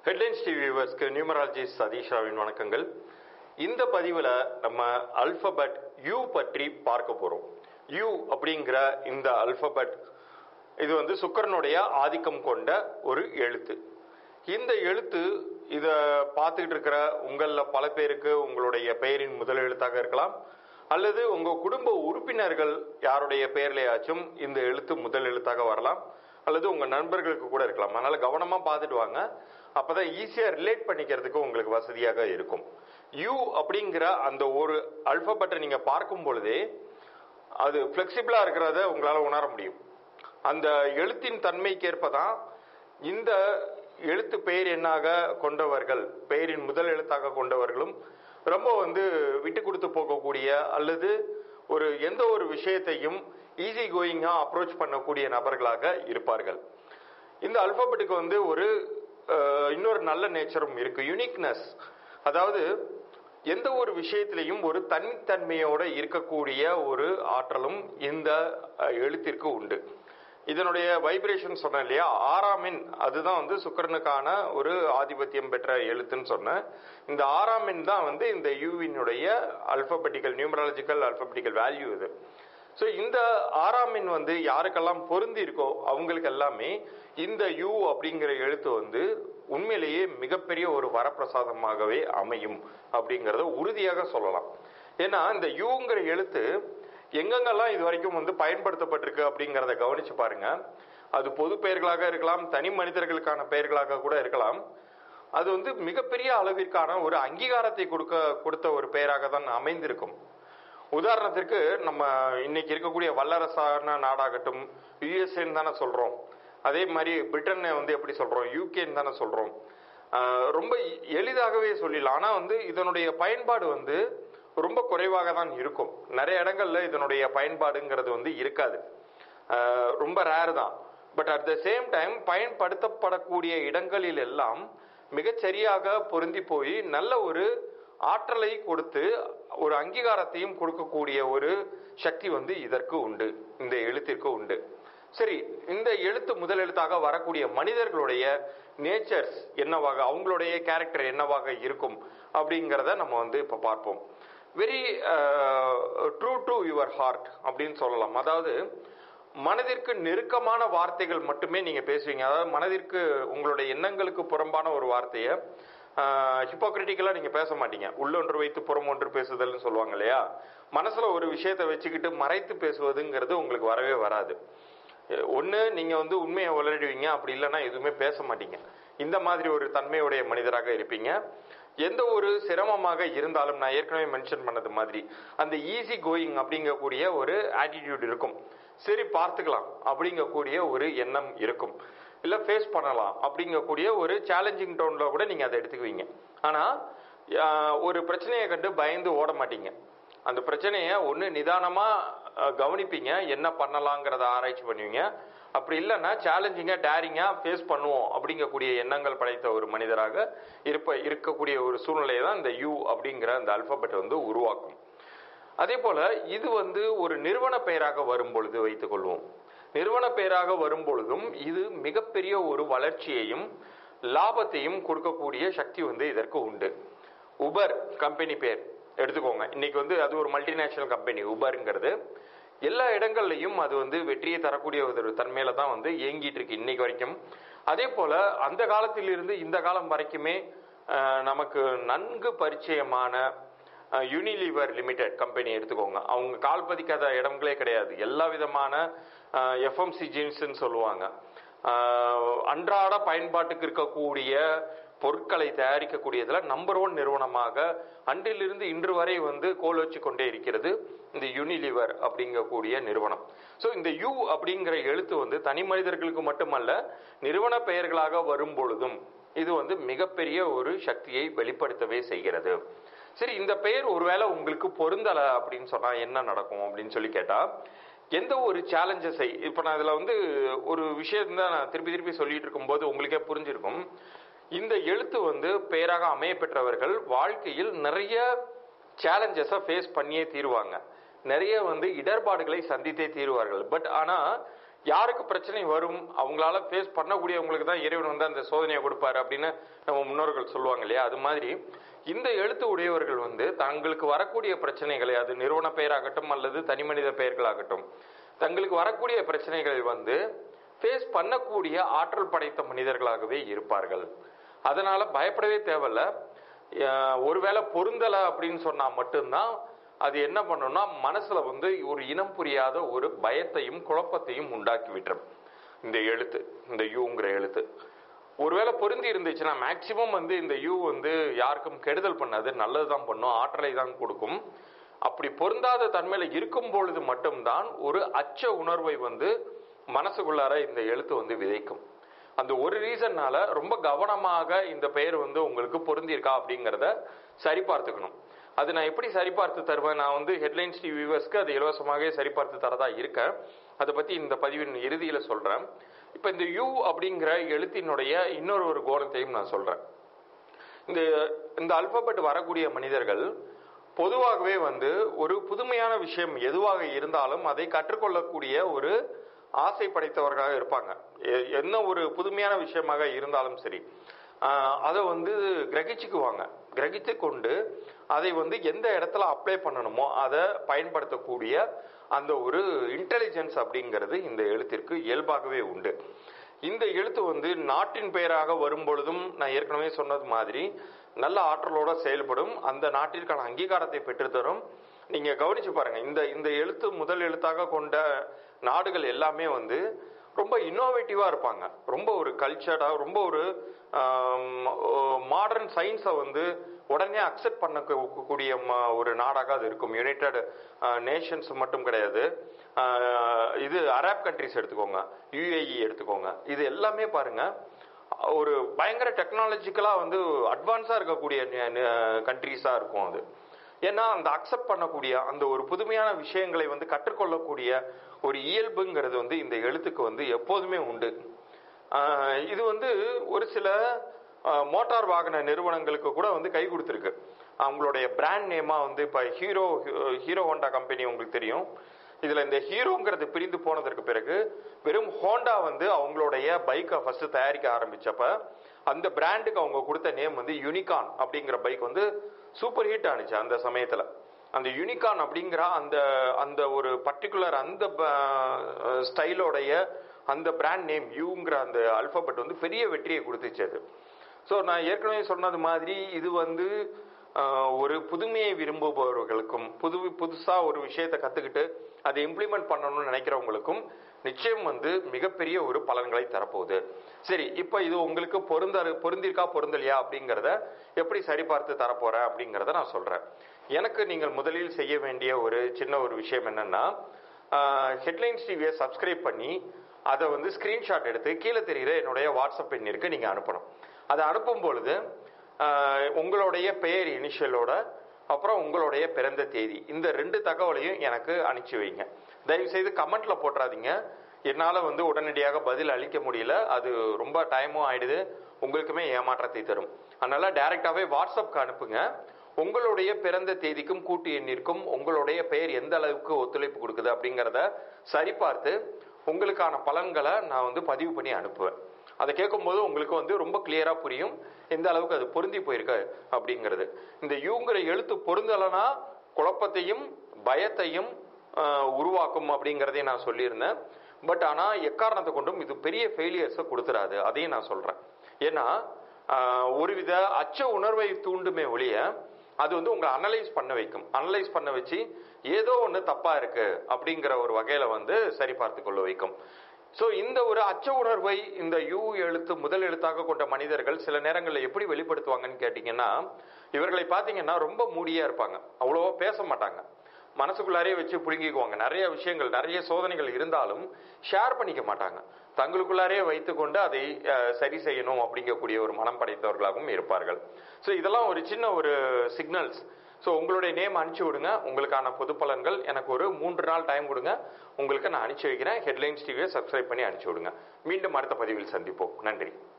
headlines TV வியூவர்ஸ்க்கு numerologist Satish ராவின் வணக்கங்கள் இந்த பதிவில் நம்ம அல்பபெட் யூ பற்றி பார்க்க போகிறோம் யூ அப்படிங்கிற இந்த அல்பபெட் இது வந்து சுக்கரனுடைய ஆதிக்கம் கொண்ட ஒரு எழுத்து இந்த எழுத்து இதை பார்த்துக்கிட்டு இருக்கிற உங்களில் பல பேருக்கு உங்களுடைய பெயரின் முதல் எழுத்தாக இருக்கலாம் அல்லது உங்கள் குடும்ப உறுப்பினர்கள் யாருடைய பெயர்லையாச்சும் இந்த எழுத்து முதல் எழுத்தாக வரலாம் அல்லது உங்கள் நண்பர்களுக்கு கூட இருக்கலாம் அதனால் கவனமாக பார்த்துட்டு வாங்க அப்போ தான் ஈஸியாக ரிலேட் பண்ணிக்கிறதுக்கு உங்களுக்கு வசதியாக இருக்கும் யூ அப்படிங்கிற அந்த ஒரு அல்பபெட்டை நீங்கள் பார்க்கும் பொழுதே அது ஃப்ளெக்சிபிளாக இருக்கிறத உங்களால் உணர முடியும் அந்த எழுத்தின் தன்மைக்கேற்ப தான் இந்த எழுத்து பெயர் எண்ணாக கொண்டவர்கள் பெயரின் முதல் எழுத்தாக கொண்டவர்களும் ரொம்ப வந்து விட்டு கொடுத்து போகக்கூடிய அல்லது ஒரு எந்த ஒரு விஷயத்தையும் ஈஸி கோயிங்காக அப்ரோச் பண்ணக்கூடிய நபர்களாக இருப்பார்கள் இந்த அல்பாபெட்டுக்கு வந்து ஒரு அஹ், இன்னொரு நல்ல நேச்சரும் இருக்கு யூனிக்னஸ் அதாவது எந்த ஒரு விஷயத்திலையும் ஒரு தனித்தன்மையோட இருக்கக்கூடிய ஒரு ஆற்றலும் இந்த அஹ், எழுத்திற்கு உண்டு இதனுடைய வைப்ரேஷன் சொன்னேன் இல்லையா ஆறாம் எண் அதுதான் வந்து சுக்கிரனுக்கான ஒரு ஆதிபத்தியம் பெற்ற எழுத்துன்னு சொன்னேன் இந்த ஆறாம் எண் தான் வந்து இந்த யூவினுடைய அல்பபெட்டிக்கல் நியூமராலஜிக்கல் அல்பபெட்டிக்கல் வேல்யூ இது ஸோ இந்த ஆறாம் எண் வந்து யாருக்கெல்லாம் பொருந்தி இருக்கோ அவங்களுக்கு எல்லாமே இந்த யூ அப்படிங்கிற எழுத்து வந்து உண்மையிலேயே மிகப்பெரிய ஒரு வரப்பிரசாதமாகவே அமையும் அப்படிங்கிறத உறுதியாக சொல்லலாம் ஏன்னா இந்த யூங்கிற எழுத்து எங்கெங்கெல்லாம் இது வரைக்கும் வந்து பயன்படுத்தப்பட்டிருக்கு அப்படிங்கிறத கவனிச்சு பாருங்க அது பொது பெயர்களாக இருக்கலாம் தனி மனிதர்களுக்கான பெயர்களாக கூட இருக்கலாம் அது வந்து மிகப்பெரிய அளவிற்கான ஒரு அங்கீகாரத்தை கொடுக்க கொடுத்த ஒரு பெயராக தான் அமைந்திருக்கும் உதாரணத்திற்கு நம்ம இன்னைக்கு இருக்கக்கூடிய வல்லரசான நாடாகட்டும் யுஎஸ்ஏன்னு தானே சொல்றோம் அதே மாதிரி பிரிட்டனை வந்து எப்படி சொல்றோம் யூகேன்னு தானே சொல்றோம் ஆஹ் ரொம்ப எளிதாகவே சொல்லிடலாம் ஆனால் வந்து இதனுடைய பயன்பாடு வந்து ரொம்ப குறைவாக தான் இருக்கும் நிறைய இடங்கள்ல இதனுடைய பயன்பாடுங்கிறது வந்து இருக்காது ஆஹ் ரொம்ப ரேர் தான் but at the same time பயன்படுத்தப்படக்கூடிய இடங்களில் எல்லாம் மிகச்சரியாக பொருந்தி போய் நல்ல ஒரு ஆற்றலை கொடுத்து ஒரு அங்கீகாரத்தையும் கொடுக்கக்கூடிய ஒரு சக்தி வந்து இதற்கு உண்டு இந்த எழுத்திற்கு உண்டு சரி இந்த எழுத்து முதல் எழுத்தாக வரக்கூடிய மனிதர்களுடைய நேச்சர்ஸ் என்னவாக அவங்களுடைய கேரக்டர் என்னவாக இருக்கும் அப்படிங்கிறத நம்ம வந்து இப்போ பார்ப்போம் very true to your heart அப்படின்னு சொல்லலாம் அதாவது மனதிற்கு நெருக்கமான வார்த்தைகள் மட்டுமே நீங்க பேசுவீங்க அதாவது மனதிற்கு உங்களுடைய எண்ணங்களுக்கு புறம்பான ஒரு வார்த்தையை ஹிப்போக்ரிட்டிக்கலாக நீங்கள் பேச மாட்டீங்க உள்ளொன்று வைத்து புறம் ஒன்று பேசுதல்னு சொல்லுவாங்க இல்லையா மனசில் ஒரு விஷயத்தை வச்சுக்கிட்டு மறைத்து பேசுவதுங்கிறது உங்களுக்கு வரவே வராது ஒன்று நீங்கள் வந்து உண்மையை உளறிடுவீங்க அப்படி இல்லைன்னா எதுவுமே பேச மாட்டீங்க இந்த மாதிரி ஒரு தன்மையுடைய மனிதராக இருப்பீங்க எந்த ஒரு சிரமமாக இருந்தாலும் நான் ஏற்கனவே மென்ஷன் பண்ணது மாதிரி அந்த ஈஸி கோயிங் அப்படிங்கக்கூடிய ஒரு ஆட்டிடியூட் இருக்கும் சரி பார்த்துக்கலாம் அப்படிங்கக்கூடிய ஒரு எண்ணம் இருக்கும் இல்லை ஃபேஸ் பண்ணலாம் அப்படிங்கக்கூடிய ஒரு சேலஞ்சிங் டோனில் கூட நீங்கள் அதை எடுத்துக்குவீங்க ஆனால் ஒரு பிரச்சனையை கண்டு பயந்து ஓட மாட்டீங்க அந்த பிரச்சனையை ஒன்று நிதானமாக கவனிப்பீங்க என்ன பண்ணலாங்கிறத ஆராய்ச்சி பண்ணுவீங்க அப்படி இல்லைன்னா சேலஞ்சிங்காக டேரிங்காக ஃபேஸ் பண்ணுவோம் அப்படிங்கக்கூடிய எண்ணங்கள் படைத்த ஒரு மனிதராக இருப்ப இருக்கக்கூடிய ஒரு சூழ்நிலையை தான் இந்த யூ அப்படிங்கிற அந்த அல்பபெட் வந்து உருவாக்கும் அதே போல இது வந்து ஒரு நிறுவன பெயராக வரும் பொழுது வைத்துக் கொள்வோம் நிறுவன பெயராக வரும் பொழுதும் இது மிகப்பெரிய ஒரு வளர்ச்சியையும் லாபத்தையும் கொடுக்கக்கூடிய சக்தி வந்து இதற்கு உண்டு உபர் கம்பெனி பேர் எடுத்துக்கோங்க இன்னைக்கு வந்து அது ஒரு மல்டிநேஷனல் கம்பெனி உபருங்கிறது எல்லா இடங்கள்லையும் அது வந்து வெற்றியை தரக்கூடிய ஒரு தன்மையில தான் வந்து இயங்கிட்டு இருக்கு இன்னைக்கு வரைக்கும் அதே போல அந்த காலத்திலிருந்து இந்த காலம் வரைக்குமே அஹ், நமக்கு நன்கு பரிச்சயமான யூனிலிவர் லிமிடெட் கம்பெனி எடுத்துக்கோங்க அவங்க கால் பதிக்காத இடங்களே கிடையாது எல்லா விதமான எஃப்எம்சிஜின்ஸ்ன்னு சொல்லுவாங்க அஹ், அன்றாட பயன்பாட்டுக்கு இருக்கக்கூடிய பொருட்களை தயாரிக்கக்கூடியதில் நம்பர் ஒன் நிறுவனமாக அன்றிலிருந்து இன்று வரை வந்து கோல் வச்சு கொண்டே இருக்கிறது இந்த யூனிலிவர் அப்படிங்கக்கூடிய நிறுவனம் ஸோ இந்த யூ அப்படிங்கிற எழுத்து வந்து தனி மனிதர்களுக்கு மட்டுமல்ல நிறுவன பெயர்களாக வரும் பொழுதும் இது வந்து மிகப்பெரிய ஒரு சக்தியை வெளிப்படுத்தவே செய்கிறது சரி இந்த பெயர் ஒருவேளை உங்களுக்கு பொருந்தலை அப்படின்னு சொன்னா என்ன நடக்கும் அப்படின்னு சொல்லி கேட்டா எந்த ஒரு சேலஞ்சஸை இப்போ நான் இதில் வந்து ஒரு விஷயம் தான் நான் திருப்பி திருப்பி சொல்லிட்டு இருக்கும்போது உங்களுக்கே புரிஞ்சிருக்கும் இந்த எழுத்து வந்து பெயராக அமைய பெற்றவர்கள் வாழ்க்கையில் நிறைய சேலஞ்சஸை ஃபேஸ் பண்ணியே தீருவாங்க நிறைய வந்து இடர்பாடுகளை சந்தித்தே தீருவார்கள் பட் ஆனால் யாருக்கு பிரச்சனை வரும் அவங்களால ஃபேஸ் பண்ணக்கூடியவங்களுக்கு தான் இறைவன் வந்து அந்த சோதனையை கொடுப்பாரு அப்படின்னு நம்ம முன்னோர்கள் சொல்லுவாங்க இல்லையா அது மாதிரி இந்த எழுத்து உடையவர்கள் வந்து தங்களுக்கு வரக்கூடிய பிரச்சனைகளை அது நிறுவன பெயராகட்டும் அல்லது தனி மனித பெயர்களாகட்டும் தங்களுக்கு வரக்கூடிய பிரச்சனைகளை வந்து ஃபேஸ் பண்ணக்கூடிய ஆற்றல் படைத்த மனிதர்களாகவே இருப்பார்கள் அதனால பயப்படவே தேவையில்ல அஹ் ஒருவேளை பொருந்தலை அப்படின்னு சொன்னா மட்டும்தான் அது என்ன பண்ணும்னா மனசுல வந்து ஒரு இனம் புரியாத ஒரு பயத்தையும் குழப்பத்தையும் உண்டாக்கி விட்டுரும் இந்த எழுத்து இந்த யூங்கிற எழுத்து ஒருவேளை பொருந்தி இருந்துச்சுன்னா மேக்சிமம் வந்து இந்த யூ வந்து யாருக்கும் கெடுதல் பண்ணாது நல்லது தான் பண்ணும் ஆற்றலை தான் கொடுக்கும் அப்படி பொருந்தாத தன்மையில இருக்கும் பொழுது மட்டும்தான் ஒரு அச்ச உணர்வை வந்து மனசுக்குள்ளார இந்த எழுத்து வந்து விதைக்கும் அந்த ஒரு ரீசன்னால ரொம்ப கவனமாக இந்த பெயர் வந்து உங்களுக்கு பொருந்திருக்கா அப்படிங்கிறத சரி பார்த்துக்கணும் அது நான் எப்படி சரிபார்த்து தருவேன் நான் வந்து ஹெட்லைன்ஸ் டிவி வியூவர்ஸ்க்கு அது இலவசமாகவே சரிபார்த்து தரதா இருக்கேன் அதை பத்தி இந்த பதிவின் இறுதியில சொல்றேன் இப்ப இந்த யூ அப்படிங்கிற எழுத்தினுடைய இன்னொரு ஒரு கோணத்தையும் நான் சொல்றேன் இந்த இந்த அல்பபெட் வரக்கூடிய மனிதர்கள் பொதுவாகவே வந்து ஒரு புதுமையான விஷயம் எதுவாக இருந்தாலும் அதை கற்றுக்கொள்ளக்கூடிய ஒரு ஆசை படைத்தவர்களாக இருப்பாங்க எ- என்ன ஒரு புதுமையான விஷயமாக இருந்தாலும் சரி ஆஹ் அதை வந்து கிரகிச்சுக்குவாங்க கிரகித்து கொண்டு அதை வந்து எந்த இடத்துல அப்ளை பண்ணணுமோ அதை பயன்படுத்தக்கூடிய அந்த ஒரு இன்டெலிஜென்ஸ் அப்படிங்கிறது இந்த எழுத்திற்கு இயல்பாகவே உண்டு இந்த எழுத்து வந்து நாட்டின் பெயராக வரும் பொழுதும் நான் ஏற்கனவே சொன்னது மாதிரி நல்ல ஆற்றலோட செயல்படும் அந்த நாட்டிற்கான அங்கீகாரத்தை பெற்றுத்தரும் நீங்க கவனிச்சு பாருங்க இந்த இந்த எழுத்து முதல் எழுத்தாக கொண்ட நாடுகள் எல்லாமே வந்து ரொம்ப இன்னோவேட்டிவா இருப்பாங்க ரொம்ப ஒரு கல்ச்சர்டா ரொம்ப ஒரு மாடர்ன் சயின்ஸை வந்து உடனே அக்செப்ட் பண்ணக்கூடிய ம- ஒரு நாடாக அது இருக்கும் யுனைடெட் நேஷன்ஸ் மட்டும் கிடையாது ஆஹ் இது அரப் கண்ட்ரிஸ் எடுத்துக்கோங்க யுஏஇ எடுத்துக்கோங்க இது எல்லாமே பாருங்க ஒரு பயங்கர டெக்னாலஜிக்கலா வந்து அட்வான்ஸா இருக்கக்கூடிய கண்ட்ரிஸா இருக்கும் அது ஏன்னா அந்த அக்செப்ட் பண்ணக்கூடிய அந்த ஒரு புதுமையான விஷயங்களை வந்து கற்றுக்கொள்ளக்கூடிய ஒரு இயல்புங்கிறது வந்து இந்த எழுத்துக்கு வந்து எப்போதுமே உண்டு ஆஹ் இது வந்து ஒரு சில ஆஹ் மோட்டார் வாகன நிறுவனங்களுக்கு கூட வந்து கை கொடுத்துருக்கு அவங்களுடைய பிராண்ட் நேமா வந்து இப்போ ஹீரோ ஹீரோ ஹோண்டா கம்பெனி உங்களுக்கு தெரியும் இதுல இந்த ஹீரோங்கிறது பிரிந்து போனதற்கு பிறகு வெறும் ஹோண்டா வந்து அவங்களுடைய பைக்கை ஃபர்ஸ்ட் தயாரிக்க ஆரம்பிச்சப்ப அந்த பிராண்டுக்கு அவங்க கொடுத்த நேம் வந்து யூனிகான் அப்படிங்கிற பைக் வந்து சூப்பர் ஹிட் ஆனிச்சு அந்த சமயத்துல அந்த யூனிகான் அப்படிங்கிற அந்த அந்த ஒரு பர்டிகுலர் அந்த ஸ்டைலோடைய அந்த பிராண்ட் நேம் யூங்கிற அந்த அல்பபெட் வந்து பெரிய வெற்றியை கொடுத்துச்சு அது ஸோ நான் ஏற்கனவே சொன்னது மாதிரி இது வந்து ஆஹ், ஒரு புதுமையை விரும்புபவர்களுக்கும் புது புதுசா ஒரு விஷயத்தை கத்துக்கிட்டு அதை இம்ப்ளிமெண்ட் பண்ணணும்னு நினைக்கிறவங்களுக்கும் நிச்சயம் வந்து மிகப்பெரிய ஒரு பலன்களை தரப்போகுது சரி இப்போ இது உங்களுக்கு பொருந்த பொருந்திருக்கா பொருந்தலையா அப்படிங்கிறத எப்படி சரிபார்த்து தரப்போறேன் அப்படிங்கிறத நான் சொல்றேன் எனக்கு நீங்கள் முதலில் செய்ய வேண்டிய ஒரு சின்ன ஒரு விஷயம் என்னன்னா ஹெட்லைன்ஸ் டிவியை சப்ஸ்கிரைப் பண்ணி அதை வந்து ஸ்கிரீன்ஷாட் எடுத்து கீழே தெரிகிற என்னுடைய வாட்ஸ்அப் எண்ணிற்கு நீங்கள் அனுப்பணும் அதை அனுப்பும் பொழுது ஆஹ், உங்களுடைய பெயர் இனிஷியலோட அப்புறம் உங்களுடைய பிறந்த தேதி இந்த ரெண்டு தகவலையும் எனக்கு அனுப்பிச்சு வைங்க தயவு செய்து கமெண்ட்ல போட்டுறாதீங்க என்னால் வந்து உடனடியாக பதில் அளிக்க முடியல அது ரொம்ப டைமும் ஆயிடுது உங்களுக்குமே ஏமாற்றத்தை தரும் அதனால டைரக்டாவே வாட்ஸ்அப்க்கு அனுப்புங்க உங்களுடைய பிறந்த தேதிக்கும் கூட்டு எண்ணிற்கும் உங்களுடைய பெயர் எந்த அளவுக்கு ஒத்துழைப்பு கொடுக்குது அப்படிங்கிறத சரிபார்த்து உங்களுக்கான பலன்களை நான் வந்து பதிவு பண்ணி அனுப்புவேன் அதை கேட்கும்போது உங்களுக்கு வந்து ரொம்ப கிளியரா புரியும் எந்த அளவுக்கு அது பொருந்தி போயிருக்கு அப்படிங்கிறது இந்த யூங்கிற எழுத்து பொருந்தலைன்னா குழப்பத்தையும் பயத்தையும் ஆஹ், உருவாக்கும் அப்படிங்கிறதையும் நான் சொல்லியிருந்தேன் பட் ஆனா எக்காரணத்தை கொண்டும் இது பெரிய ஃபெயிலியர்ஸை கொடுத்துறாது அதையும் நான் சொல்றேன் ஏன்னா ஆஹ், ஒருவித அச்ச உணர்வை தூண்டுமே ஒழிய அது வந்து உங்களை அனலைஸ் பண்ண வைக்கும் அனலைஸ் பண்ண வச்சு ஏதோ ஒன்று தப்பா இருக்கு அப்படிங்கிற ஒரு வகையில வந்து சரி பார்த்து கொள்ள வைக்கும் ஸோ இந்த ஒரு அச்ச உணர்வை இந்த யூ எழுத்து முதல் எழுத்தாக கொண்ட மனிதர்கள் சில நேரங்களில் எப்படி வெளிப்படுத்துவாங்கன்னு கேட்டிங்கன்னா இவர்களை பார்த்தீங்கன்னா ரொம்ப மூடியா இருப்பாங்க அவ்வளோவா பேச மாட்டாங்க மனசுக்குள்ளாரே வச்சு புழுங்கிக்குவாங்க நிறைய விஷயங்கள் நிறைய சோதனைகள் இருந்தாலும் ஷேர் பண்ணிக்க மாட்டாங்க தங்களுக்குள்ளாரே வைத்துக்கொண்டு அதை அஹ், சரி செய்யணும் அப்படிங்கக்கூடிய ஒரு மனம் படைத்தவர்களாகவும் இருப்பார்கள் ஸோ இதெல்லாம் ஒரு சின்ன ஒரு சிக்னல்ஸ் ஸோ உங்களுடைய நேம் அனுப்பிச்சு விடுங்க உங்களுக்கான பொது பலன்கள் எனக்கு ஒரு மூன்று நாள் டைம் கொடுங்க உங்களுக்கு நான் அனுப்பிச்சு வைக்கிறேன் ஹெட்லைன்ஸ் டிவியை சப்ஸ்கிரைப் பண்ணி அனுப்பிச்சு விடுங்க மீண்டும் அடுத்த பதிவில் சந்திப்போம் நன்றி